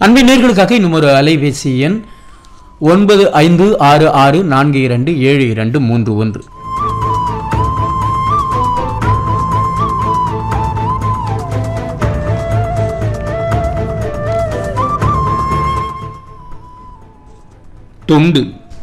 அன்பின் நேர்களுக்காக இன்னும் ஒரு அலைபேசி எண் ஒன்பது ஐந்து ஆறு ஆறு நான்கு இரண்டு ஏழு இரண்டு மூன்று ஒன்று தொண்டு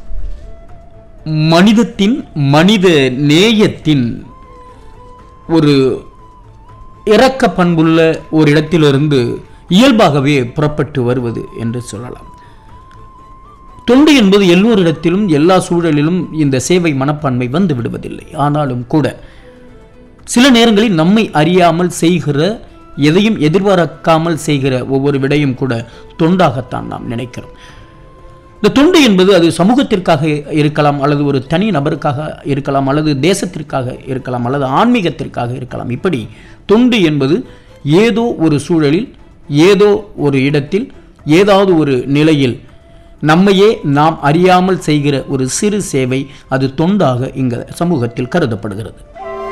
மனிதத்தின் மனித நேயத்தின் ஒரு இரக்க பண்புள்ள ஒரு இடத்திலிருந்து இயல்பாகவே புறப்பட்டு வருவது என்று சொல்லலாம் தொண்டு என்பது எல்லோரிடத்திலும் எல்லா சூழலிலும் இந்த சேவை மனப்பான்மை வந்து விடுவதில்லை ஆனாலும் கூட சில நேரங்களில் நம்மை அறியாமல் செய்கிற எதையும் எதிர்பார்க்காமல் செய்கிற ஒவ்வொரு விடையும் கூட தொண்டாகத்தான் நாம் நினைக்கிறோம் இந்த தொண்டு என்பது அது சமூகத்திற்காக இருக்கலாம் அல்லது ஒரு தனி நபருக்காக இருக்கலாம் அல்லது தேசத்திற்காக இருக்கலாம் அல்லது ஆன்மீகத்திற்காக இருக்கலாம் இப்படி தொண்டு என்பது ஏதோ ஒரு சூழலில் ஏதோ ஒரு இடத்தில் ஏதாவது ஒரு நிலையில் நம்மையே நாம் அறியாமல் செய்கிற ஒரு சிறு சேவை அது தொண்டாக இங்க சமூகத்தில் கருதப்படுகிறது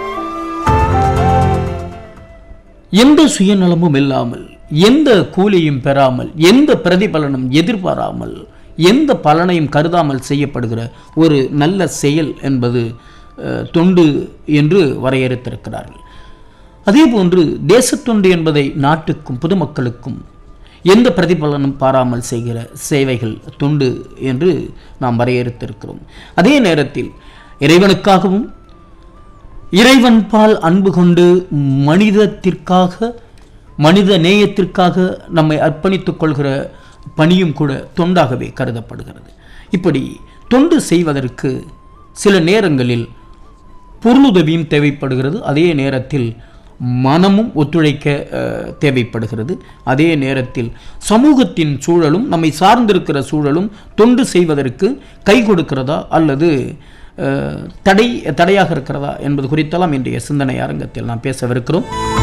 எந்த சுயநலமும் இல்லாமல் எந்த கூலியும் பெறாமல் எந்த பிரதிபலனும் எதிர்பாராமல் எந்த பலனையும் கருதாமல் செய்யப்படுகிற ஒரு நல்ல செயல் என்பது அஹ், தொண்டு என்று வரையறுத்திருக்கிறார்கள் அதேபோன்று தேசத்தொண்டு என்பதை நாட்டுக்கும் பொதுமக்களுக்கும் எந்த பிரதிபலனும் பாராமல் செய்கிற சேவைகள் தொண்டு என்று நாம் வரையறுத்திருக்கிறோம் அதே நேரத்தில் இறைவனுக்காகவும் இறைவன் பால் அன்பு கொண்டு மனிதத்திற்காக மனித நேயத்திற்காக நம்மை அர்ப்பணித்துக் கொள்கிற பணியும் கூட தொண்டாகவே கருதப்படுகிறது இப்படி தொண்டு செய்வதற்கு சில நேரங்களில் பொருளுதவியும் தேவைப்படுகிறது அதே நேரத்தில் மனமும் ஒத்துழைக்க அஹ், தேவைப்படுகிறது அதே நேரத்தில் சமூகத்தின் சூழலும் நம்மை சார்ந்திருக்கிற சூழலும் தொண்டு செய்வதற்கு கை கொடுக்கிறதா அல்லது அஹ், தடை தடையாக இருக்கிறதா என்பது குறித்தெல்லாம் இன்றைய சிந்தனை அரங்கத்தில் நாம் பேசவிருக்கிறோம்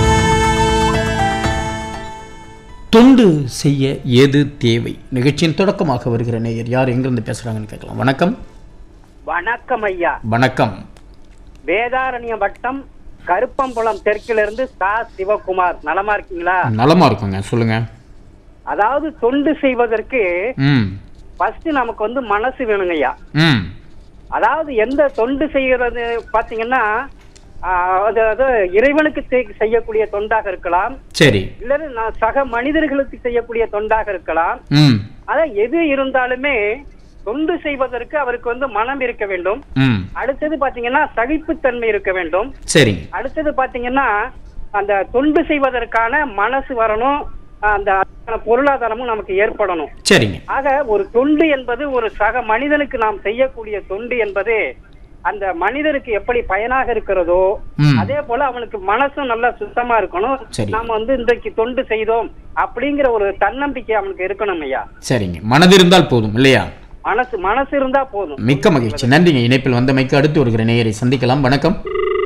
தொண்டு செய்ய எது தேவை நிகழ்ச்சியின் தொடக்கமாக வருகிற நேயர் யார் எங்கிருந்து பேசுறாங்கன்னு கேட்கலாம் வணக்கம் வணக்கம் ஐயா வணக்கம் வேதாரண்ய வட்டம் கருப்பம்புலம் தெற்கிலிருந்து சா சிவகுமார் நலமா இருக்கீங்களா நலமா இருக்குங்க சொல்லுங்க அதாவது தொண்டு செய்வதற்கு ம் ஃபர்ஸ்ட் நமக்கு வந்து மனசு வேணுங்க ஐயா ம் அதாவது எந்த தொண்டு செய்யறது பாத்தீங்கன்னா ஆஹ், அது அது இறைவனுக்கு செய்- செய்யக்கூடிய தொண்டாக இருக்கலாம் சரி இல்லது நான் சக மனிதர்களுக்கு செய்யக்கூடிய தொண்டாக இருக்கலாம் ம் அதான் எது இருந்தாலுமே தொண்டு செய்வதற்கு அவருக்கு வந்து மனம் இருக்க வேண்டும் ம் அடுத்தது பாத்தீங்கன்னா சகிப்புத்தன்மை இருக்க வேண்டும் சரிங்க அடுத்தது பாத்தீங்கன்னா அந்த தொண்டு செய்வதற்கான மனசு வரணும் அந்த அதுக்கான பொருளாதாரமும் நமக்கு ஏற்படணும் சரிங்க ஆக ஒரு தொண்டு என்பது ஒரு சக மனிதனுக்கு நாம் செய்யக்கூடிய தொண்டு என்பது அந்த மனிதனுக்கு எப்படி பயனாக இருக்கிறதோ ம் அதே போல அவனுக்கு மனசும் நல்லா சுத்தமா இருக்கணும் சரி. நாம வந்து இன்றைக்கு தொண்டு செய்தோம் அப்படிங்கிற ஒரு தன்னம்பிக்கை அவனுக்கு இருக்கணும் ஐயா சரிங்க மனது இருந்தால் போதும் இல்லையா மனசு மனசு இருந்தா போதும் மிக்க மகிழ்ச்சி நன்றிங்க இணைப்பில் வந்தமைக்கு அடுத்து வருகிற நேயரை சந்திக்கலாம் வணக்கம்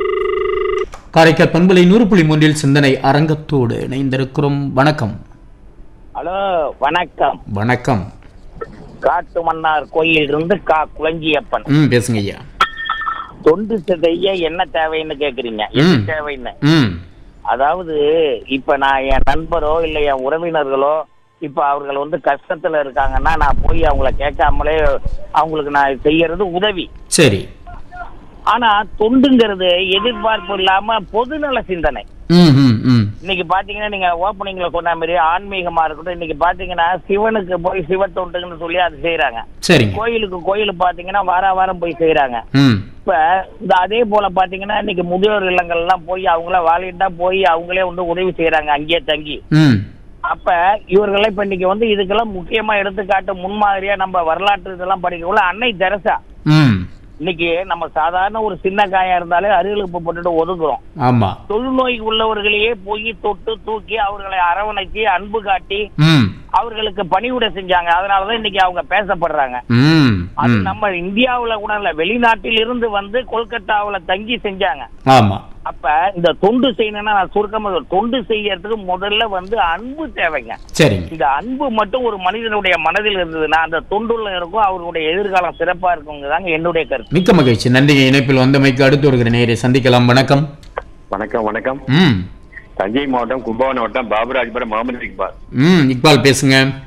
காரைக்கால் பண்பலை நூறு புள்ளி மூன்றில் சிந்தனை அரங்கத்தோடு இணைந்திருக்கிறோம் வணக்கம் ஹலோ வணக்கம் வணக்கம் காட்டு மன்னார் கோயில் இருந்து கா குளஞ்சியப்பன் ம் பேசுங்க ஐயா தொண்டு செய்ய என்ன தேவைன்னு கேக்குறீங்க என்ன ம். தேவைன்னு ம் அதாவது இப்ப நான் என் நண்பரோ இல்ல என் உறவினர்களோ இப்ப அவர்கள் வந்து கஷ்டத்துல இருக்காங்கன்னா நான் போய் அவங்கள கேட்காமலே அவங்களுக்கு நான் செய்யறது உதவி சரி ஆனா தொண்டுங்கிறது எதிர்பார்ப்பு இல்லாம பொதுநல சிந்தனை ம் ம் ம் இன்னைக்கு பாத்தீங்கன்னா நீங்க ஓப்பனிங்ல சொன்ன மாதிரி ஆன்மீகமா இருக்கட்டும் இன்னைக்கு பாத்தீங்கன்னா சிவனுக்கு போய் சிவ தொண்டுன்னு சொல்லி அது செய்யறாங்க சரிங்க கோயிலுக்கு கோயில் பாத்தீங்கன்னா வார வாரம் போய் செய்யறாங்க ம் இப்ப இந்த அதே போல பாத்தீங்கன்னா இன்னைக்கு முதியோர் இல்லங்கள் எல்லாம் போய் அவங்கள வாலிட்டா போய் அவங்களே வந்து உதவி செய்யறாங்க அங்கேயே தங்கி ம் அப்ப இவர்கள்லாம் இப்ப இன்னைக்கு வந்து இதுக்கெல்லாம் முக்கியமா எடுத்துக்காட்டு முன்மாதிரியா நம்ம வரலாற்று இதெல்லாம் படிக்கக்குள்ள அன்னை தெரசா ம் இன்னைக்கு நம்ம சாதாரண ஒரு சின்ன காயம் இருந்தாலே அருகிலுப்பு போட்டுட்டு ஒதுக்குறோம் ஆமா தொழுநோய் உள்ளவர்களையே போய் தொட்டு தூக்கி அவர்களை அரவணைச்சு அன்பு காட்டி ம் அவர்களுக்கு பணிவிடை செஞ்சாங்க அதனாலதான் இன்னைக்கு அவங்க பேசப்படுறாங்க ம் அது ம் நம்ம இந்தியாவுல கூட இல்ல வெளிநாட்டில் இருந்து வந்து கொல்கத்தாவுல தங்கி செஞ்சாங்க ஆமா அப்ப இந்த தொண்டு செய்யணும்னா நான் சுருக்கமா சொல்றேன். தொண்டு செய்யறதுக்கு முதல்ல வந்து அன்பு தேவைங்க சரிங்க இந்த அன்பு மட்டும் ஒரு மனிதனுடைய மனதில் இருந்ததுன்னா அந்த தொண்டுல இருக்கும் அவருடைய எதிர்காலம் சிறப்பா இருக்குங்கிறதாங்க என்னுடைய கருத்து மிக்க மகிழ்ச்சி நன்றிங்க இணைப்பில் வந்தமைக்கு அடுத்து வருகிற நேயரை சந்திக்கலாம் வணக்கம் வணக்கம் வணக்கம் ம் தஞ்சை மாவட்டம் கும்பகோணம் மாவட்டம் பாபுராஜ்புரம் முகமது இக்பால் ம் இக்பால் பேசுங்க